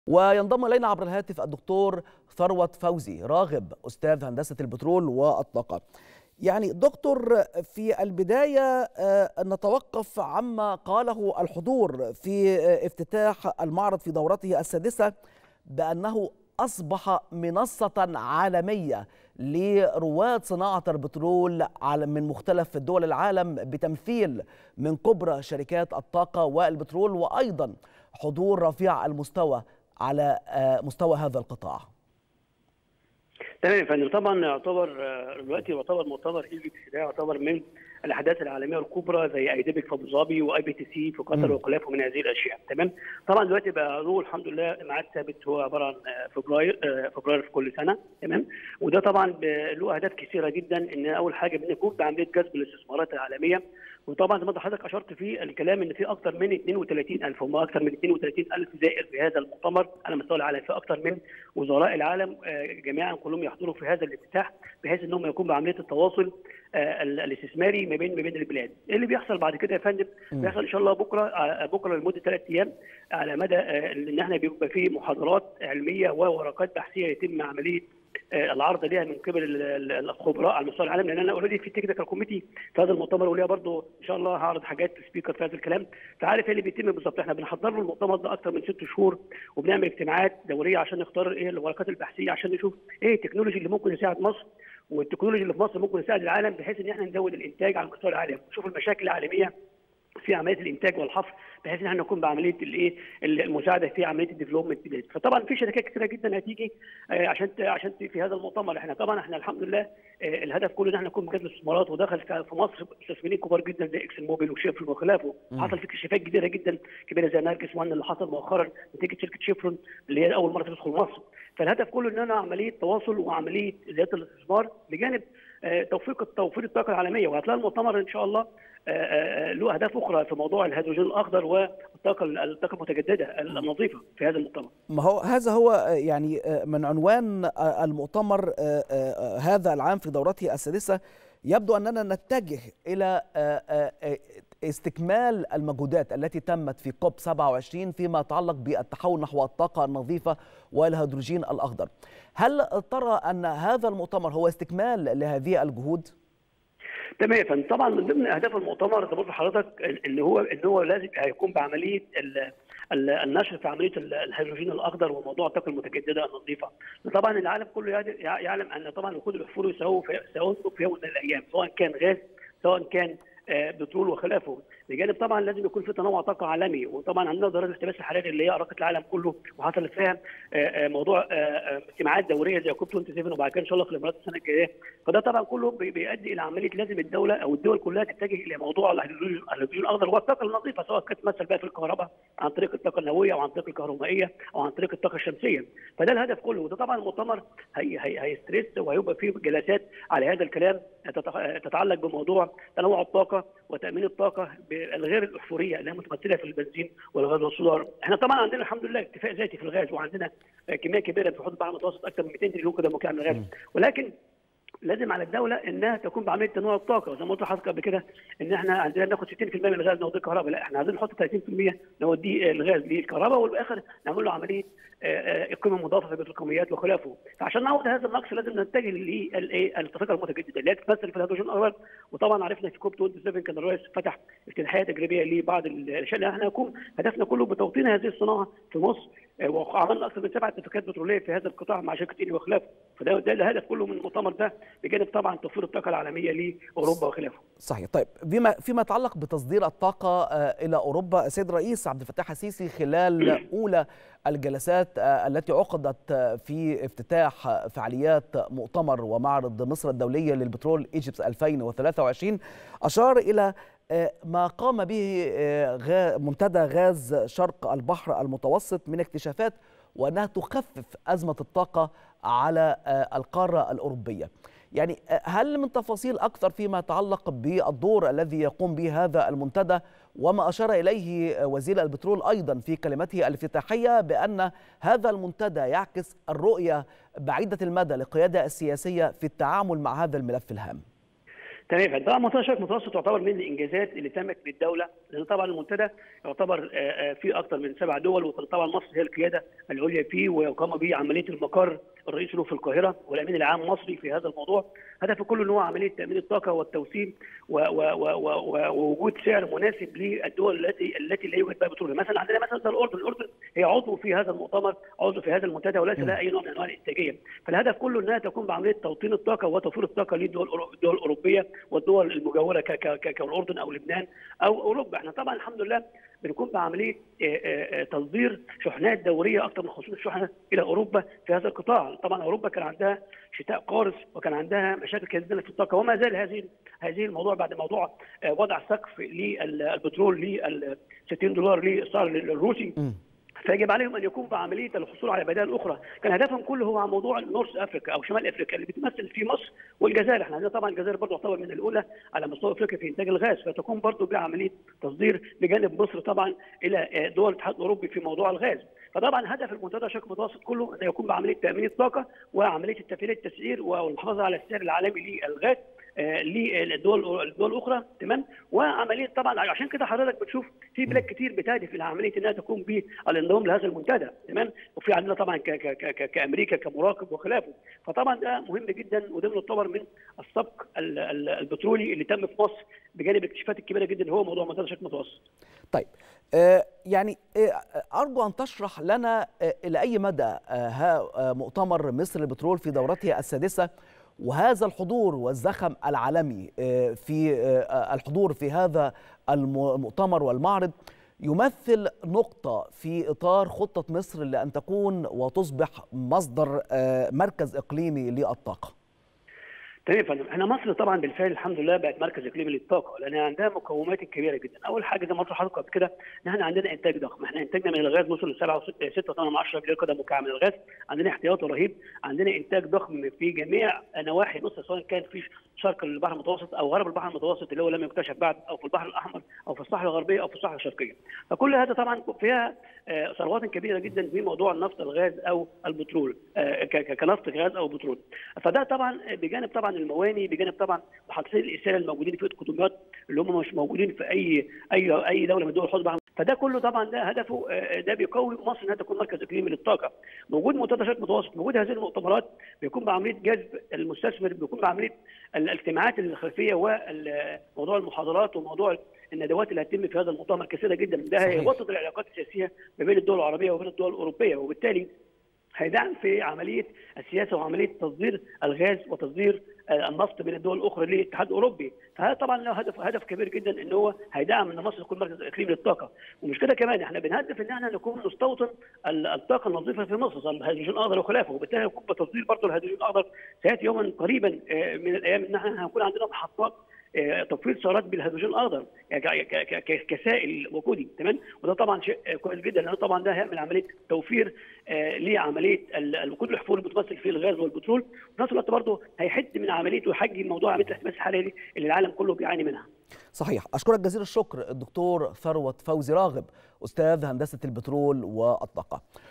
وينضم الينا عبر الهاتف الدكتور ثروت فوزي راغب استاذ هندسه البترول والطاقه. يعني دكتور في البدايه نتوقف عما قاله الحضور في افتتاح المعرض في دورته السادسه بانه اصبح منصه عالميه لرواد صناعه البترول من مختلف دول العالم بتمثيل من كبرى شركات الطاقه والبترول وايضا حضور رفيع المستوى على مستوى هذا القطاع تمام يا فندم طبعا يعتبر دلوقتي يعتبر مؤتمر ايجيبت ده يعتبر من الاحداث العالميه الكبرى زي ايديبك في ابو ظبي واي بي تي سي في قطر وخلافه من هذه الاشياء تمام طبعا دلوقتي بقى له الحمد لله ميعاد ثابت هو عباره عن فبراير فبراير في كل سنه تمام وده طبعا له اهداف كثيره جدا ان اول حاجه بنقوم بعمليه جذب الاستثمارات العالميه وطبعا زي ما حضرتك اشرت في الكلام ان في اكثر من 32000 هم اكثر من 32000 زائر في هذا المؤتمر على مستوى العالم في اكثر من وزراء العالم جميعا كلهم يحضروا في هذا الافتتاح بحيث انهم يقوموا بعمليه التواصل الاستثماري ما بين ما بين البلاد ايه اللي بيحصل بعد كده يا فندم بيحصل ان شاء الله بكره بكره لمده ثلاث ايام على مدى ان احنا بيبقى في محاضرات علميه وورقات بحثيه يتم عمليه العرض ليها من قبل الخبراء على مستوى العالم لان انا اوريدي في التكنيكال كوميتي في هذا المؤتمر وليها برضه ان شاء الله هعرض حاجات في سبيكر في هذا الكلام فعارف ايه اللي بيتم بالظبط احنا بنحضر له المؤتمر ده اكثر من ست شهور وبنعمل اجتماعات دوريه عشان نختار ايه الورقات البحثيه عشان نشوف ايه التكنولوجي اللي ممكن يساعد مصر والتكنولوجي اللي في مصر ممكن يساعد العالم بحيث ان احنا نزود الانتاج على مستوى العالم نشوف المشاكل العالميه في عمليه الانتاج والحفر بحيث ان احنا نكون بعمليه الايه المساعده في عمليه الديفلوبمنت فطبعا في شركات كثيره جدا هتيجي عشان عشان في هذا المؤتمر احنا طبعا احنا الحمد لله الهدف كله ان احنا نكون بجد الاستثمارات ودخل في مصر مستثمرين كبار جدا زي اكسن موبيل وشيفرون وخلافه حصل في اكتشافات كبيره جدا كبيره زي نرجس 1 اللي حصل مؤخرا نتيجه شركه شيفرون اللي هي اول مره تدخل مصر فالهدف كله ان انا عمليه تواصل وعمليه زياده الاستثمار بجانب توفيق توفير الطاقه العالميه وهتلاقي المؤتمر ان شاء الله له اهداف اخرى في موضوع الهيدروجين الاخضر والطاقه الطاقه المتجدده النظيفه في هذا المؤتمر. ما هو هذا هو يعني من عنوان المؤتمر هذا العام في دورته السادسه يبدو اننا نتجه الى استكمال المجهودات التي تمت في كوب 27 فيما يتعلق بالتحول نحو الطاقه النظيفه والهيدروجين الاخضر. هل ترى ان هذا المؤتمر هو استكمال لهذه الجهود؟ تمام يا فندم طبعا من ضمن اهداف المؤتمر زي ما حضرتك ان هو ان هو لازم هيكون بعمليه النشر في عمليه الهيدروجين الاخضر وموضوع الطاقه المتجدده النظيفه. طبعا العالم كله يعلم ان طبعا وقود الاحفور يساوي في يوم من الايام سواء كان غاز سواء كان بترول وخلافه بجانب طبعا لازم يكون في تنوع طاقه عالمي وطبعا عندنا ظاهره الاحتباس الحراري اللي هي ارقت العالم كله وحصلت فيها موضوع اجتماعات دوريه زي كوب 27 وبعد كده ان شاء الله في الامارات السنه الجايه فده طبعا كله بيؤدي الى عمليه لازم الدوله او الدول كلها تتجه الى موضوع الهيدروجين الاخضر والطاقه النظيفه سواء كانت تمثل بقى في الكهرباء عن طريق الطاقه النوويه او عن طريق الكهرومائيه او عن طريق الطاقه الشمسيه فده الهدف كله وده طبعا المؤتمر هي هي هيستريس وهيبقى فيه جلسات على هذا الكلام تتعلق بموضوع تنوع الطاقه وتامين الطاقه الغير الاحفوريه اللي هي متمثله في البنزين والغاز والسولار، احنا طبعا عندنا الحمد لله اكتفاء ذاتي في الغاز وعندنا كميه كبيره في حدود البحر المتوسط اكثر من 200 تريليون كده مكعب من الغاز، ولكن لازم على الدوله انها تكون بعمليه تنوع الطاقه وزي ما قلت لحضرتك قبل كده ان احنا عندنا بناخد 60% من الغاز نوديه الكهرباء لا احنا عايزين نحط 30% نوديه الغاز للكهرباء والاخر نعمل له عمليه القيمه المضافه في البتروكيماويات وخلافه فعشان نعوض هذا النقص لازم نتجه للطاقه المتجدده اللي هي تتمثل في الهيدروجين الاخضر وطبعا عرفنا في كوب 27 كان الرئيس فتح افتتاحيه تجريبيه لبعض الاشياء اللي احنا هنكون هدفنا كله بتوطين هذه الصناعه في مصر وعملنا اكثر من سبع اتفاقيات بتروليه في هذا القطاع مع شركه ايلي وخلافه فده ده الهدف كله من المؤتمر ده بجانب طبعا توفير الطاقه العالميه لاوروبا وخلافه. صحيح طيب فيما فيما يتعلق بتصدير الطاقه الى اوروبا السيد الرئيس عبد الفتاح السيسي خلال اولى الجلسات التي عقدت في افتتاح فعاليات مؤتمر ومعرض مصر الدولي للبترول ايجيبس 2023 اشار الى ما قام به منتدى غاز شرق البحر المتوسط من اكتشافات وانها تخفف ازمه الطاقه على القاره الاوروبيه. يعني هل من تفاصيل اكثر فيما يتعلق بالدور الذي يقوم به هذا المنتدى وما اشار اليه وزير البترول ايضا في كلمته الافتتاحيه بان هذا المنتدى يعكس الرؤيه بعيده المدى للقياده السياسيه في التعامل مع هذا الملف الهام. تمام طبعا منطقه الشرق المتوسط تعتبر من الانجازات اللي تمت للدوله لان طبعا المنتدى يعتبر فيه اكثر من سبع دول وطبعا مصر هي القياده العليا فيه ويقام به عمليه المقر الرئيسي له في القاهره والامين العام مصري في هذا الموضوع هدفه كله ان هو عمليه تامين الطاقه والتوسيم ووجود سعر مناسب للدول التي التي لا يوجد بها بترول مثلا عندنا مثلا الاردن الاردن هي عضو في هذا المؤتمر عضو في هذا المنتدى وليس لها اي نوع من انواع الانتاجيه فالهدف كله انها تقوم بعمليه توطين الطاقه وتوفير الطاقه للدول الدول الاوروبيه والدول المجاوره كالاردن او لبنان او اوروبا احنا طبعا الحمد لله بنقوم بعمليه تصدير شحنات دوريه اكثر من 500 شحنه الى اوروبا في هذا القطاع، طبعا اوروبا كان عندها شتاء قارس وكان عندها مشاكل كثيره في الطاقه وما زال هذه هذه الموضوع بعد موضوع وضع سقف للبترول لل 60 دولار للسعر الروسي فيجب عليهم ان يقوموا بعمليه الحصول على بدائل اخرى، كان هدفهم كله هو موضوع نورث افريكا او شمال افريقيا اللي بتمثل في مصر والجزائر، احنا عندنا طبعا الجزائر برضه تعتبر من الاولى على مستوى افريقيا في انتاج الغاز، فتقوم برضه بعمليه تصدير بجانب مصر طبعا الى دول الاتحاد الاوروبي في موضوع الغاز، فطبعا هدف المنتدى الشرق المتوسط كله انه يقوم بعمليه تامين الطاقه وعمليه التفعيل التسعير والمحافظه على السعر العالمي للغاز للدول الدول الاخرى تمام وعمليه طبعا عشان كده حضرتك بتشوف في بلاد كتير بتهدف الى عمليه انها تقوم بالانضمام لهذا المنتدى تمام وفي عندنا طبعا ك ك ك كامريكا كمراقب وخلافه فطبعا ده مهم جدا وده يعتبر من السبق البترولي اللي تم في مصر بجانب الاكتشافات الكبيره جدا اللي هو موضوع منتدى الشرق المتوسط. طيب آه يعني آه ارجو ان تشرح لنا آه الى اي مدى مؤتمر مصر للبترول في دورته السادسه وهذا الحضور والزخم العالمي في الحضور في هذا المؤتمر والمعرض يمثل نقطة في إطار خطة مصر لأن تكون وتصبح مصدر مركز إقليمي للطاقة تمام يا فندم احنا مصر طبعا بالفعل الحمد لله بقت مركز اقليمي للطاقه لان عندها مقومات كبيره جدا اول حاجه زي ما قلت لحضرتك قبل كده ان احنا عندنا انتاج ضخم احنا انتاجنا من الغاز وصل ل 6.8 مليون قدم مكعب من الغاز عندنا احتياطي رهيب عندنا انتاج ضخم في جميع نواحي مصر سواء كان في شرق البحر المتوسط او غرب البحر المتوسط اللي هو لم يكتشف بعد او في البحر الاحمر او في الصحراء الغربيه او في الصحراء الشرقيه فكل هذا طبعا فيها ثروات كبيره جدا في موضوع النفط الغاز او البترول كنفط غاز او بترول فده طبعا بجانب طبعا المواني بجانب طبعا محطتين الاساله الموجودين في القطوميات اللي هم مش موجودين في اي اي اي دوله من دول الحوض البحر فده كله طبعا ده هدفه ده بيقوي مصر انها تكون مركز اقليمي للطاقه وجود منتدى شرق متوسط وجود هذه المؤتمرات بيكون بعمليه جذب المستثمر بيكون بعمليه الاجتماعات الخلفيه وموضوع المحاضرات وموضوع الندوات اللي هتتم في هذا المؤتمر كثيره جدا ده هيوسط العلاقات السياسيه ما بين الدول العربيه وبين الدول الاوروبيه وبالتالي هيدعم في عمليه السياسه وعمليه تصدير الغاز وتصدير النفط من الدول الاخرى للاتحاد الاوروبي فهذا طبعا له هدف هدف كبير جدا ان هو هيدعم ان مصر تكون مركز اقليمي للطاقه ومش كده كمان احنا بنهدف ان احنا نكون نستوطن الطاقه النظيفه في مصر الهيدروجين الاخضر وخلافه وبالتالي هيكون بتصدير برضه الهيدروجين الاخضر سياتي يوما قريبا من الايام ان احنا هنكون عندنا محطات تطوير سيارات بالهيدروجين الاخضر كسائل وقودي تمام وده طبعا شيء كويس جدا لانه طبعا ده هيعمل عمليه توفير لعمليه الوقود الاحفوري المتمثل في الغاز والبترول وفي نفس الوقت برضه هيحد من عمليه ويحجم موضوع عمليه الاحتباس الحراري اللي العالم كله بيعاني منها. صحيح اشكرك جزيل الشكر الدكتور ثروت فوزي راغب استاذ هندسه البترول والطاقه.